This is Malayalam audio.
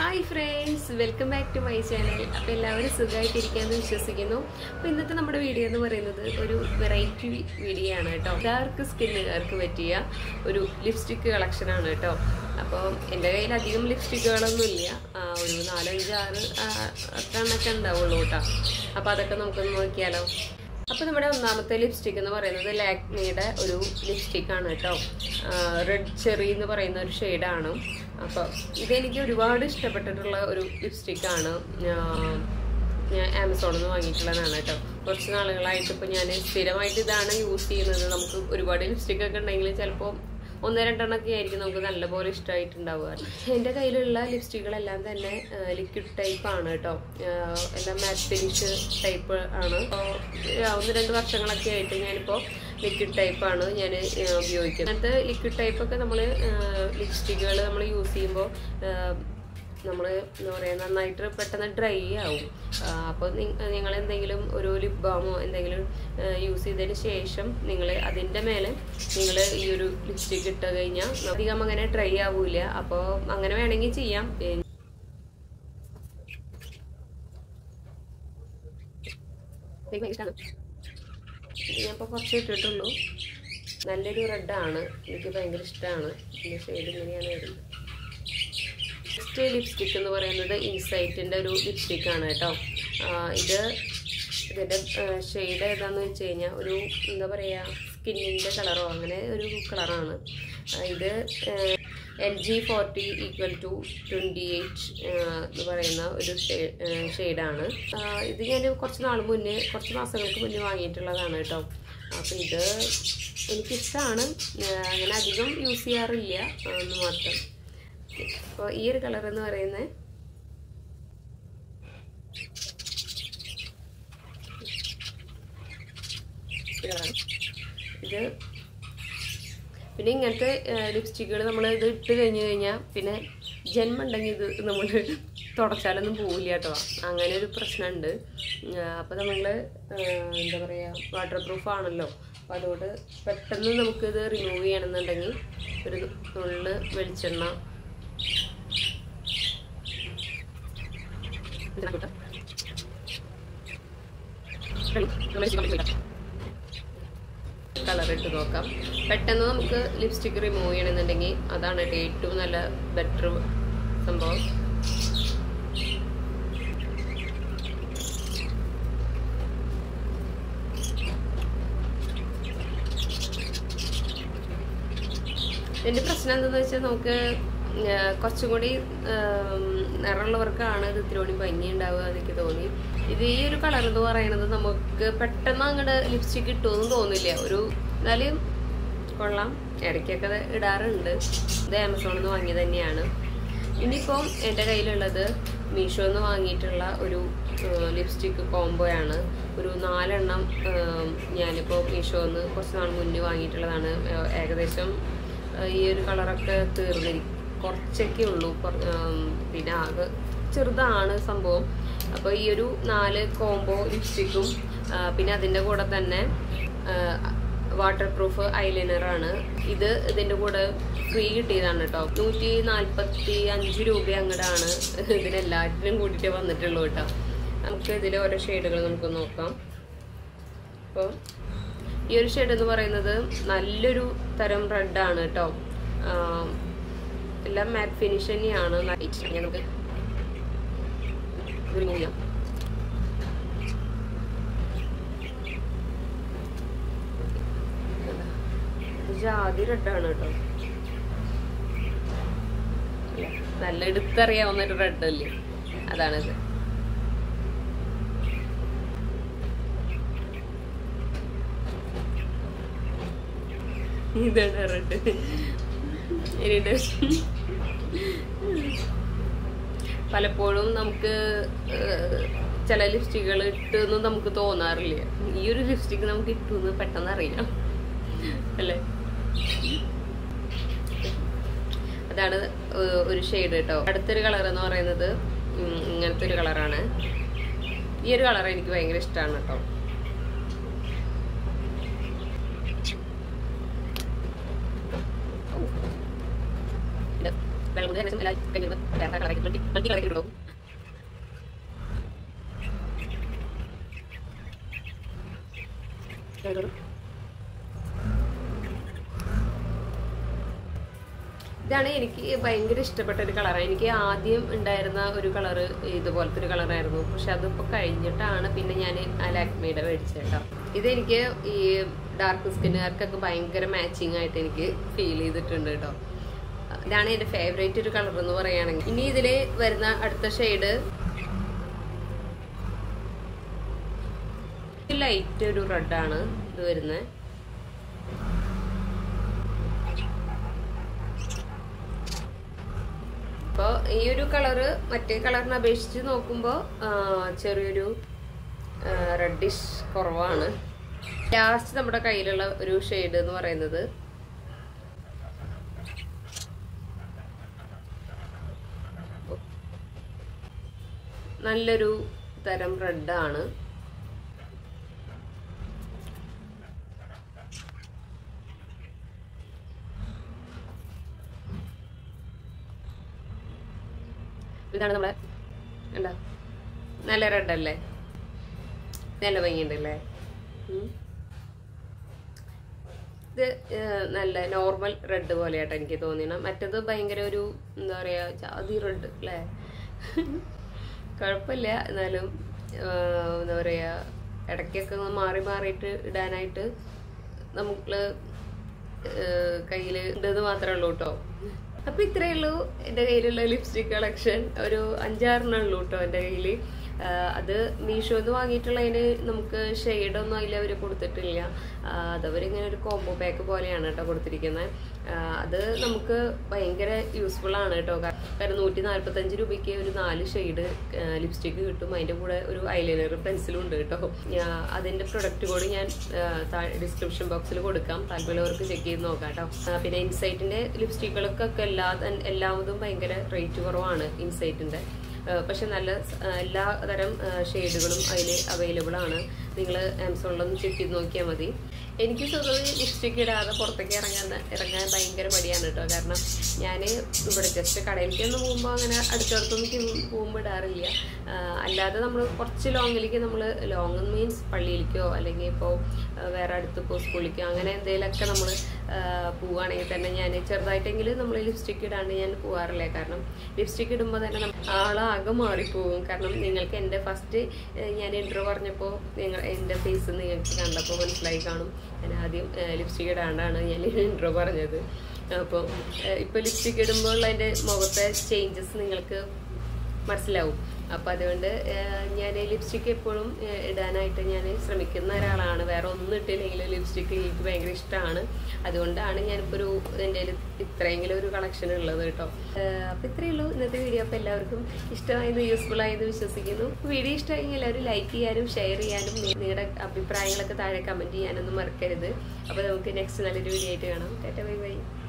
Hi friends welcome back to my channel അപ്പോൾ എല്ലാവരും സുഖമായിട്ടിരിക്കാമെന്ന് വിശ്വസിക്കുന്നു അപ്പോൾ ഇന്നത്തെ നമ്മുടെ വീഡിയോ എന്ന് പറയുന്നത് ഒരു വെറൈറ്റി വീഡിയോ ആണ് കേട്ടോ എല്ലാവർക്കും സ്കിന്നുകാർക്ക് പറ്റിയ ഒരു ലിപ്സ്റ്റിക്ക് കളക്ഷനാണ് കേട്ടോ അപ്പോൾ എൻ്റെ കയ്യിൽ അധികം ലിപ്സ്റ്റിക്കുകളൊന്നും ഇല്ല ആ, ഒരു നാലഞ്ച് ആറ് ആ, അത്ര എണ്ണൊക്കെ ഉണ്ടാവുള്ളൂ കേട്ടോ അപ്പോൾ അതൊക്കെ നമുക്കൊന്ന് നോക്കിയാലോ അപ്പോൾ നമ്മുടെ ഒന്നാമത്തെ ലിപ്സ്റ്റിക് എന്ന് പറയുന്നത് ലാക്മിയുടെ ഒരു ലിപ്സ്റ്റിക് ആണ് കേട്ടോ റെഡ് ചെറി എന്ന് പറയുന്ന ഒരു ഷെയ്ഡാണ് അപ്പോൾ ഇതെനിക്ക് ഒരുപാട് ഇഷ്ടപ്പെട്ടിട്ടുള്ള ഒരു ലിപ്സ്റ്റിക് ആണ് ഞാൻ ആമസോണിൽ നിന്ന് വാങ്ങിയിട്ടുള്ളതാണ് കേട്ടോ കുറച്ച് നാളുകളായിട്ട് ഇപ്പോൾ ഞാൻ സ്ഥിരമായിട്ട് ഇതാണ് യൂസ് ചെയ്യുന്നത് നമുക്ക് ഒരുപാട് ലിപ്സ്റ്റിക് ഒക്കെ ഉണ്ടെങ്കിൽ ചിലപ്പോൾ ഒന്ന് രണ്ടെണ്ണമൊക്കെ ആയിരിക്കും നമുക്ക് നല്ലപോലെ ഇഷ്ടമായിട്ടുണ്ടാവുക എൻ്റെ കയ്യിലുള്ള ലിപ്സ്റ്റിക്കുകളെല്ലാം തന്നെ ലിക്വിഡ് ടൈപ്പ് ആണ് കേട്ടോ ആഹ് എല്ലാം മാറ്റ് ഫിനിഷ് ടൈപ്പ് ആണ് അപ്പോൾ ഒന്ന് രണ്ട് വർഷങ്ങളൊക്കെ ആയിട്ട് ഞാനിപ്പോൾ ലിക്വിഡ് ടൈപ്പാണ് ഞാൻ ഉപയോഗിക്കുന്നത് അങ്ങനത്തെ ലിക്വിഡ് ടൈപ്പൊക്കെ നമ്മൾ ലിപ്സ്റ്റിക്കുകൾ നമ്മൾ യൂസ് ചെയ്യുമ്പോൾ നമ്മൾ എന്താ പറയുക നന്നായിട്ട് പെട്ടെന്ന് ഡ്രൈ ആവും അപ്പോൾ നിങ്ങൾ എന്തെങ്കിലും ഒരു ലിപ് ബാമോ എന്തെങ്കിലും യൂസ് ചെയ്തതിന് ശേഷം നിങ്ങൾ അതിൻ്റെ മേലെ നിങ്ങൾ ഈ ഒരു ലിപ്സ്റ്റിക് ഇട്ട് കഴിഞ്ഞാൽ അധികം അങ്ങനെ ഡ്രൈ ആവില്ല അപ്പോൾ അങ്ങനെ വേണമെങ്കിൽ ചെയ്യാം ഏ, എനിക്ക് ഭയങ്കര ഇഷ്ടമാണ് ഞാനിപ്പോൾ കുറച്ച് ഇട്ടിട്ടുള്ളൂ നല്ലൊരു റെഡാണ് എനിക്ക് ഭയങ്കര ഇഷ്ടമാണ് ഇതിൻ്റെ ഷെയ്ഡ് ഇങ്ങനെയാണ് വരുന്നത് നെക്സ്റ്റ് ലിപ്സ്റ്റിക് എന്ന് പറയുന്നത് ഇൻസൈറ്റിൻ്റെ ഒരു ലിപ്സ്റ്റിക് ആണ് കേട്ടോ ആ, ഇത് ഇതിൻ്റെ ഷെയ്ഡ് ഏതാന്ന് വെച്ച് കഴിഞ്ഞാൽ ഒരു എന്താ പറയുക സ്കിന്നിൻ്റെ കളറോ അങ്ങനെ ഒരു കളറാണ് ഇത് L G forty equal to twenty eight എന്ന് പറയുന്ന ഒരു ഷെയ്ഡാണ് ഇത് ഞാൻ കുറച്ച് നാൾ മുന്നേ കുറച്ച് മാസങ്ങൾക്ക് മുന്നേ വാങ്ങിയിട്ടുള്ളതാണ് കേട്ടോ അപ്പോൾ ഇത് എനിക്കിഷ്ടമാണ് അങ്ങനെ അധികം യൂസ് ചെയ്യാറില്ല ആ, എന്ന് മാത്രം അപ്പോൾ ഈ ഒരു കളർ എന്ന് പറയുന്നത് ഇത് പിന്നെ ഇങ്ങനത്തെ ലിപ്സ്റ്റിക്കുകൾ നമ്മൾ ഇത് ഇട്ട് കഴിഞ്ഞ് കഴിഞ്ഞാൽ പിന്നെ ജന്മം ഉണ്ടെങ്കിൽ ഇത് നമ്മൾ തുടച്ചാലൊന്നും പോവില്ല കേട്ടോ അങ്ങനെ ഒരു പ്രശ്നമുണ്ട് അപ്പോൾ നമ്മൾ എന്താ പറയുക വാട്ടർ പ്രൂഫ് ആണല്ലോ അപ്പോൾ അതുകൊണ്ട് പെട്ടെന്ന് നമുക്കിത് റിമൂവ് ചെയ്യണമെന്നുണ്ടെങ്കിൽ ഒരു നുള്ള് വെളിച്ചെണ്ണ കളർ ഇട്ട് നോക്കാം പെട്ടെന്ന് നമുക്ക് ലിപ്സ്റ്റിക് റിമൂവ് ചെയ്യണമെന്നുണ്ടെങ്കിൽ അതാണ് കേട്ടോ ഏറ്റവും നല്ല ബെറ്റർ സംഭവം എൻ്റെ പ്രശ്നം എന്താണെന്ന് വെച്ചാൽ നമുക്ക് ആ, കുറച്ചും കൂടി ആം, നിറമുള്ളവർക്കാണ് ഇത് ഇത്തിരി കൂടി ഭംഗി ഉണ്ടാവുക എനിക്ക് തോന്നി ഇത് ഈ ഒരു കളർ എന്ന് പറയുന്നത് നമുക്ക് പെട്ടെന്ന് അങ്ങോട്ട് ലിപ്സ്റ്റിക് കിട്ടുമെന്ന് തോന്നില്ല ഒരു എന്നാലും കൊള്ളാം ഇടയ്ക്കൊക്കെ അത് ഇടാറുണ്ട് ഇത് ആമസോണിൽ നിന്ന് വാങ്ങിയത് തന്നെയാണ് ഇനിയിപ്പം എൻ്റെ കയ്യിലുള്ളത് മീഷോ നിന്ന് വാങ്ങിയിട്ടുള്ള ഒരു ലിപ്സ്റ്റിക് കോംബോയാണ് ഒരു നാലെണ്ണം ആം, ഞാനിപ്പോൾ മീഷോന്ന് കുറച്ച് നാൾ മുന്നേ വാങ്ങിയിട്ടുള്ളതാണ് ആ, ഏകദേശം ആ, ഈ ഒരു കളറൊക്കെ തീർന്നിരിക്കും കുറച്ചൊക്കെ ഉള്ളൂ കുറ- ആം, പിന്നെ ആകെ ചെറുതാണ് സംഭവം അപ്പോൾ ഈ ഒരു നാല് കോംബോ ലിപ്സ്റ്റിക്കും പിന്നെ അതിൻ്റെ കൂടെ തന്നെ വാട്ടർ പ്രൂഫ് ഐലൈനറാണ് ഇത് ഇതിൻ്റെ കൂടെ ഫ്രീ കിട്ടിയതാണ് കേട്ടോ നൂറ്റി നാൽപ്പത്തി അഞ്ച് രൂപ അങ്ങടാണ് ഇതിനെല്ലാറ്റിനും കൂട്ടിയിട്ട് വന്നിട്ടുള്ളൂ കേട്ടോ നമുക്ക് ഇതിലെ ഓരോ ഷെയ്ഡുകൾ നമുക്ക് നോക്കാം അപ്പോൾ ഈ ഒരു ഷെയ്ഡ് എന്ന് പറയുന്നത് നല്ലൊരു തരം റെഡാണ് കേട്ടോ ആം, എല്ലാം മാറ്റ് ഫിനിഷ് തന്നെയാണ് ലൈറ്റ് ഞാൻ നമുക്ക് റിമൂവ് ചെയ്യാം കണ്ടോ? ഇത് ജാതി റെഡാണ് കേട്ടോ ഇല്ല, നല്ല എടുത്തറിയാവുന്ന ഒരു റെഡ് അല്ലേ അതാണിത് ഇതാണ് റെഡ് ഇനിയുണ്ട് പലപ്പോഴും നമുക്ക് ഏഹ്, ചില ലിപ്സ്റ്റിക്കുകൾ ഇട്ടെന്ന് നമുക്ക് തോന്നാറില്ല ഈ ഒരു ലിപ്സ്റ്റിക് നമുക്ക് ഇട്ടുന്ന് പെട്ടെന്ന് അറിയാം അല്ലേ അതാണ് ഏഹ്, ഒരു ഷെയ്ഡ് കേട്ടോ അടുത്തൊരു കളർ എന്ന് പറയുന്നത് ഉം, ഇങ്ങനത്തെ ഒരു കളറാണ് ഈ ഒരു കളർ എനിക്ക് ഭയങ്കര ഇഷ്ടമാണ് കേട്ടോ ഇത് വെള്ളം കുടി ഏകദേശം എല്ലാം കഴിഞ്ഞ് വരുമ്പോൾ വേറെ കളറാക്കി മൾട്ടി കളർ കിട്ടും ഇതാണ് എനിക്ക് ഭയങ്കര ഇഷ്ടപ്പെട്ട ഒരു കളറാണ് എനിക്ക് ആദ്യം ഉണ്ടായിരുന്ന ഒരു കളറ് ഇതുപോലത്തെ ഒരു കളറായിരുന്നു പക്ഷെ അതിപ്പോൾ കഴിഞ്ഞിട്ടാണ് പിന്നെ ഞാൻ ആ ലാക്മിയുടെ മേടിച്ചത് കേട്ടോ ഇതെനിക്ക് ഈ ഡാർക്ക് സ്കിന്നുകാർക്കൊക്കെ ഭയങ്കര മാച്ചിങ് ആയിട്ട് എനിക്ക് ഫീൽ ചെയ്തിട്ടുണ്ട് കേട്ടോ ഇതാണ് എൻ്റെ ഫേവറേറ്റ് ഒരു കളർ എന്ന് പറയുകയാണെങ്കിൽ ഇനി ഇതിൽ വരുന്ന അടുത്ത ഷെയ്ഡ് ലൈറ്റ് ഒരു റെഡാണ് ഇത് വരുന്നത് അപ്പോൾ ഈ ഒരു കളറ് മറ്റേ കളറിനെ അപേക്ഷിച്ച് നോക്കുമ്പോൾ ചെറിയൊരു റെഡിഷ് കുറവാണ് ലാസ്റ്റ് നമ്മുടെ കയ്യിലുള്ള ഒരു ഷെയ്ഡ് എന്ന് പറയുന്നത് നല്ലൊരു തരം റെഡാണ് ഇതാണ് നമ്മളെ എന്താ നല്ല റെഡ് അല്ലേ നല്ല ഭംഗിയുണ്ടല്ലേ ഉം. ഇത് ഏഹ്, നല്ല നോർമൽ റെഡ് പോലെയാട്ടോ എനിക്ക് തോന്നിയത് മറ്റത് ഭയങ്കര ഒരു എന്താ പറയാ ജാതി റെഡ് അല്ലേ കുഴപ്പമില്ല എന്നാലും ഏഹ്, എന്താ പറയാ ഇടയ്ക്കൊക്കെ ഒന്ന് മാറി മാറിയിട്ട് ഇടാനായിട്ട് നമുക്ക് കയ്യിൽ ഉണ്ടെന്ന് മാത്രമേ ഉള്ളൂ കേട്ടോ അപ്പൊ ഇത്രയേ ഉള്ളൂ എൻ്റെ കയ്യിലുള്ള ലിപ്സ്റ്റിക് കളക്ഷൻ ഒരു അഞ്ചാറെണ്ണം ഉള്ളൂ കേട്ടോ എൻ്റെ കയ്യിൽ അത് മീഷോന്ന് വാങ്ങിയിട്ടുള്ളതിന് നമുക്ക് ഷെയ്ഡൊന്നും അതിൽ അവർ കൊടുത്തിട്ടില്ല ആ, അതവരിങ്ങനെ ഒരു കോംബോ പാക്ക് പോലെയാണ് കേട്ടോ കൊടുത്തിരിക്കുന്നത് ആ, അത് നമുക്ക് ഭയങ്കര യൂസ്ഫുൾ ആണ് കേട്ടോ കാ- കാരണം നൂറ്റി നാൽപ്പത്തഞ്ച് രൂപയ്ക്ക് ഒരു നാല് ഷെയ്ഡ് ലിപ്സ്റ്റിക് കിട്ടും അതിൻ്റെ കൂടെ ഒരു ഐലൈനർ പെൻസിലും ഉണ്ട് കേട്ടോ ഞാ- അതിൻ്റെ പ്രൊഡക്റ്റ് കോഡ് ഞാൻ ഡിസ്ക്രിപ്ഷൻ ബോക്സിൽ കൊടുക്കാം താല്പര്യമുള്ളവർക്ക് ചെക്ക് ചെയ്ത് നോക്കാം കേട്ടോ ആ, പിന്നെ ഇൻസൈറ്റിൻ്റെ ലിപ്സ്റ്റിക്കുകൾക്കൊക്കെ എല്ലാ എല്ലാതും ഭയങ്കര റേറ്റ് കുറവാണ് ഇൻസൈറ്റിൻ്റെ പക്ഷെ നല്ല സ്- ആ, എല്ലാ തരം ഷെയ്ഡുകളും അതിൽ അവൈലബിൾ ആണ് നിങ്ങൾ ആമസോണിലൊന്ന് ചെക്ക് ചെയ്ത് നോക്കിയാൽ മതി എനിക്ക് സ്വതവേ ലിപ്സ്റ്റിക് ഇടാതെ പുറത്തേക്ക് ഇറങ്ങാൻ ഇറങ്ങാൻ ഭയങ്കര മടിയാണ് കേട്ടോ കാരണം ഞാൻ ഇവിടെ ജസ്റ്റ് കടയിലേക്കൊന്ന് പോകുമ്പോൾ അങ്ങനെ അടുത്തടുത്തൊന്നും പോകുമ്പോൾ ഇടാറില്ല ആ, അല്ലാതെ നമ്മൾ കുറച്ച് ലോങ്ങിലേക്ക് നമ്മൾ ലോങ് മീൻസ് പള്ളിയിലേക്കോ അല്ലെങ്കിൽ ഇപ്പോൾ വേറെ അടുത്ത് ഇപ്പോൾ സ്കൂളിലേക്കോ അങ്ങനെ എന്തെങ്കിലുമൊക്കെ നമ്മൾ പോവുകയാണെങ്കിൽ തന്നെ ഞാൻ ചെറുതായിട്ടെങ്കിലും നമ്മൾ ലിപ്സ്റ്റിക് ഇടാണ്ട് ഞാൻ പോകാറില്ല കാരണം ലിപ്സ്റ്റിക് ഇടുമ്പോൾ തന്നെ നമ്മ- ആളാകെ മാറിപ്പോവും കാരണം നിങ്ങൾക്ക് എൻ്റെ ഫസ്റ്റ് ഞാൻ ഇൻട്രോ പറഞ്ഞപ്പോൾ നിങ്ങൾ എൻ്റെ ഫേസ് നിങ്ങൾക്ക് കണ്ടപ്പോൾ മനസ്സിലായി കാണും ഞാൻ ആദ്യം ലിപ്സ്റ്റിക് ഇടാണ്ടാണ് ഞാൻ ഇൻട്രോ പറഞ്ഞത് അപ്പോൾ ഇപ്പോൾ ലിപ്സ്റ്റിക് ഇടുമ്പോൾ അതിൻ്റെ മുഖത്തെ ചേഞ്ചസ് നിങ്ങൾക്ക് മനസ്സിലാവും അപ്പം അതുകൊണ്ട് ഞാൻ ലിപ്സ്റ്റിക് എപ്പോഴും ഏഹ്, ഇടാനായിട്ട് ഞാൻ ശ്രമിക്കുന്ന ഒരാളാണ് വേറെ ഒന്നും ഇട്ടില്ലെങ്കിലും ലിപ്സ്റ്റിക് എനിക്ക് ഭയങ്കര ഇഷ്ടമാണ് അതുകൊണ്ടാണ് ഞാനിപ്പോൾ ഒരു എൻ്റെ കയ്യിൽ ഇത്രയെങ്കിലും ഒരു കളക്ഷൻ ഉള്ളത് കേട്ടോ അപ്പം ഇത്രയേ ഉള്ളൂ ഇന്നത്തെ വീഡിയോ അപ്പോൾ എല്ലാവർക്കും ഇഷ്ടമായത് യൂസ്ഫുൾ ആയെന്ന് വിശ്വസിക്കുന്നു വീഡിയോ ഇഷ്ടമായെങ്കിൽ എല്ലാവരും ലൈക്ക് ചെയ്യാനും ഷെയർ ചെയ്യാനും നി- നിങ്ങളുടെ അഭിപ്രായങ്ങളൊക്കെ താഴെ കമൻറ്റ് ചെയ്യാനൊന്നും മറക്കരുത് അപ്പോൾ നമുക്ക് നെക്സ്റ്റ് നല്ലൊരു വീഡിയോ ആയിട്ട് കാണാം ടാറ്റ ബൈ ബൈ